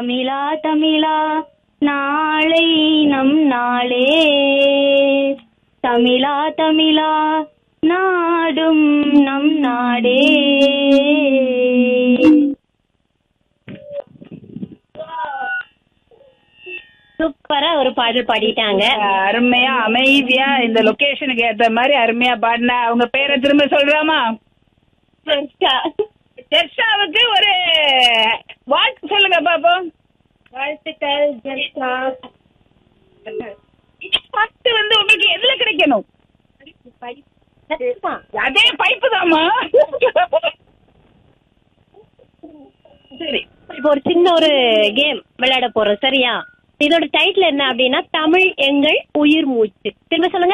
தமிழா தமிழா நாளை நம் நாளே தமிழா தமிழா நாடும் நம் நாடே சூப்பரா ஒரு பாடல் பாடிட்டாங்க அருமையா அமைதியா இந்த லொகேஷனுக்கு ஏத்த மாதிரி அருமையா பாடின அவங்க பேரை திரும்ப சொல்றாமா ஜெர்ஷாவுக்கு ஒரு வாழ்த்து சொல்லுங்க பாப்போம் வாழ்த்துக்கள் ஜெர்ஷா பாட்டு வந்து உங்களுக்கு எதுல கிடைக்கணும் அதே பைப்பு தாமா சரி இப்போ ஒரு சின்ன ஒரு கேம் விளையாட போறோம் சரியா இதோட டைட்டில் என்ன அப்படின்னா தமிழ் எங்கள் உயிர் மூச்சு திரும்ப சொல்லுங்க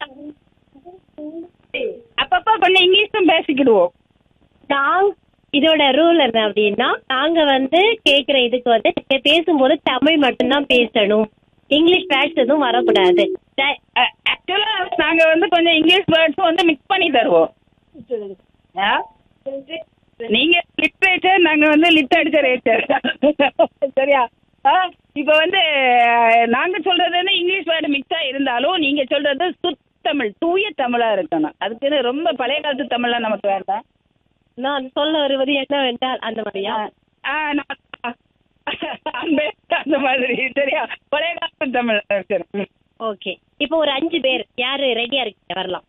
அப்பப்ப கொஞ்சம் இங்கிலீஷும் பேசிக்கிடுவோம் நாங் இதோட ரூல் என்ன அப்படின்னா நாங்க வந்து கேக்குற இதுக்கு வந்து பேசும்போது தமிழ் மட்டும்தான் பேசணும் இங்கிலீஷ் வேர்ட்ஸ் எதுவும் வரக்கூடாது ட- ஆக்சுவலா நாங்க வந்து கொஞ்சம் இங்கிலீஷ் வேர்ட்ஸும் வந்து மிக்ஸ் பண்ணி தருவோம் ஆ? நீங்க லிட்ரேச்சர் நாங்க வந்து லிட் அடிச்சரேச்சர் சரியா ஆ, இப்ப வந்து அஹ், நாங்க சொல்றது வந்து இங்கிலீஷ் வேர்டு மிக்ஸா இருந்தாலும் நீங்க சொல்றது சுத்தமிழ் தூய தமிழா இருக்கணும் அதுக்குன்னு ரொம்ப பழைய காலத்து தமிழ்லாம் நமக்கு வேண்டாம் நான் சொல்ல வருவது என்னவென்றால் அந்த மாதிரியா ஆ, நான் அன்பே, அந்த மாதிரி சரியா பழைய காலத்து தமிழ் ஆ, சரி ம். ஓகே இப்போ ஒரு அஞ்சு பேர் யாரு ரெடியா இருக்கீங்க வரலாம்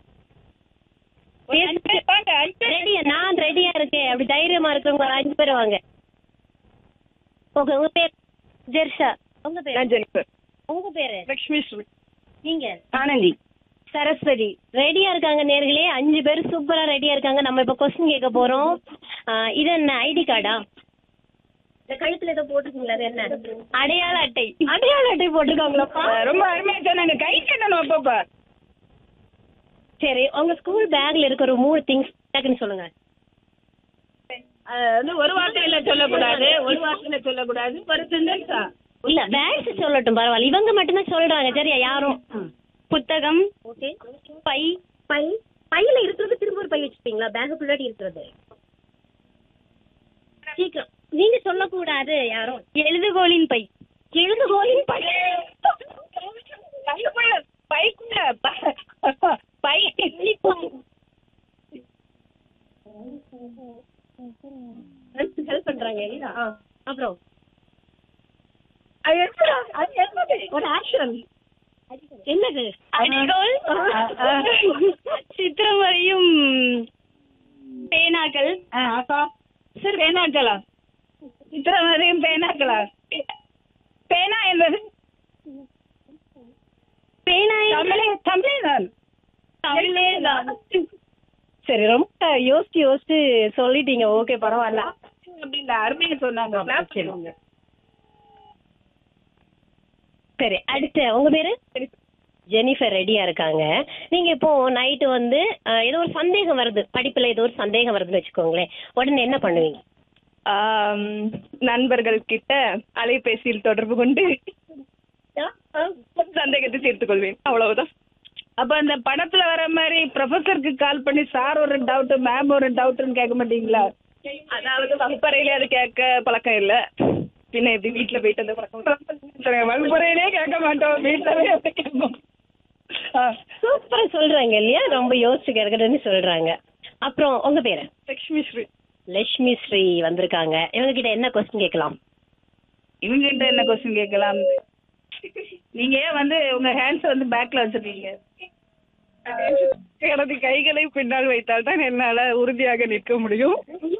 ஒரு அஞ்சு பேர் வாங்க, அஞ்சு பேர். ரெடியா நான் ரெடியா இருக்கேன் அப்படி தைரியமா இருக்கவங்க ஒரு அஞ்சு பேர் வாங்க ஓகே உங்க பேர் ஜெர்ஷா உங்க பேர் நான் ஜெனிஃபர் உங்க பேரு லக்ஷ்மி ஸ்ரீ நீங்க ஆனந்தி சரஸ்வதி ரெடியா இருக்காங்க நேர்களே அஞ்சு பேர் சூப்பரா ரெடியா இருக்காங்க நம்ம இப்ப கொஸ்டின் கேட்க போறோம் ஆ, இது என்ன ஐடி கார்டா இந்த கழுத்துல ஏதோ போட்டிருக்கீங்களா அது என்ன அடையாள அட்டை அடையாள அட்டை போட்டிருக்காங்களாப்பா ஆ, ரொம்ப அருமையா சொன்னாங்க கை கட்டணும் அப்பப்ப சரி உங்க ஸ்கூல் பேக்ல இருக்க ஒரு மூணு திங்ஸ் டக்குன்னு சொல்லுங்க அது வந்து ஒரு வார்த்தையில சொல்லக்கூடாது ஒரு வார்த்தையில சொல்லக்கூடாது ஒரு சென்டென்ஸா இல்ல வேர்ட்ஸ் சொல்லட்டும் பரவாயில்ல இவங்க மட்டும்தான் சொல்றாங்க சரியா யாரும் புத்தகம் ஓகே பை பை பையில இருக்கிறது திரும்ப ஒரு பை வச்சுப்பீங்களா பேக் பின்னாடி இருக்கிறது சீக்கிரம் நீங்க சொல்லக்கூடாது யாரும் எழுதுகோலின் பை எழுதுகோலின் பை பைக்குள்ள பைக்குள்ள ப- பை ஹெல்ப் பண்றாங்க இல்ல ஆ, அப்புறம் அது என்னடா? அது என்னது? ஒரு ஆக்ஷன் என்னது அடிகோல் சித்திரம் வரையும் பேனாக்கள் ஆ, அக்கா சரி பேனாக்களா இத்தனை வரையும் பேனாக்களா பேனா என்பது பேனா தமிழே தமிழே தான் தமிழே தான் சரி ரொம்ப யோசிச்சு யோசிச்சு சொல்லிட்டீங்க ஓகே பரவாயில்ல அப்படி இல்ல அருமையா சொன்னாங்க கிளாப் பண்ணுவாங்க சரி அடுத்து உங்க பேரு ஜெனிஃபர் ரெடியா இருக்காங்க நீங்க இப்போ நைட்டு வந்து அஹ், ஏதோ ஒரு சந்தேகம் வருது படிப்புல ஏதோ ஒரு சந்தேகம் வருதுன்னு வச்சுக்கோங்களேன் உடனே என்ன பண்ணுவீங்க நண்பர்கள் கிட்ட அலைபேசியில் தொடர்பு கொண்டு சந்தேகத்தை தீர்த்துக் கொள்வேன் அவ்வளவுதான் அப்ப அந்த படத்துல வர மாதிரி ப்ரொஃபசருக்கு கால் பண்ணி சார் ஒரு டவுட் மேம் ஒரு டவுட்னு கேட்க மாட்டீங்களா அதாவது வகுப்பறையிலே அது கேட்க பழக்கம் இல்ல பின்ன எப்படி வீட்டுல போயிட்டு அந்த பழக்கம் வகுப்பறையிலே கேட்க மாட்டோம் வீட்டுலவே வந்து கேட்போம் ஆ. சூப்பரா சொல்றாங்க இல்லையா ரொம்ப யோசிச்சு கிடக்குதுன்னு சொல்றாங்க அப்புறம் உங்க பேரு லக்ஷ்மி ஸ்ரீ லட்சுமி ஸ்ரீ வந்திருக்காங்க இவங்க கிட்ட என்ன கொஸ்டின் கேட்கலாம் இவங்க கிட்ட என்ன கொஸ்டின் கேட்கலாம் நீங்க ஏன் வந்து உங்க ஹேண்ட்ஸ் வந்து பேக்ல வச்சிருக்கீங்க எனது கைகளை பின்னால் வைத்தால் தான் என்னால உறுதியாக நிற்க முடியும்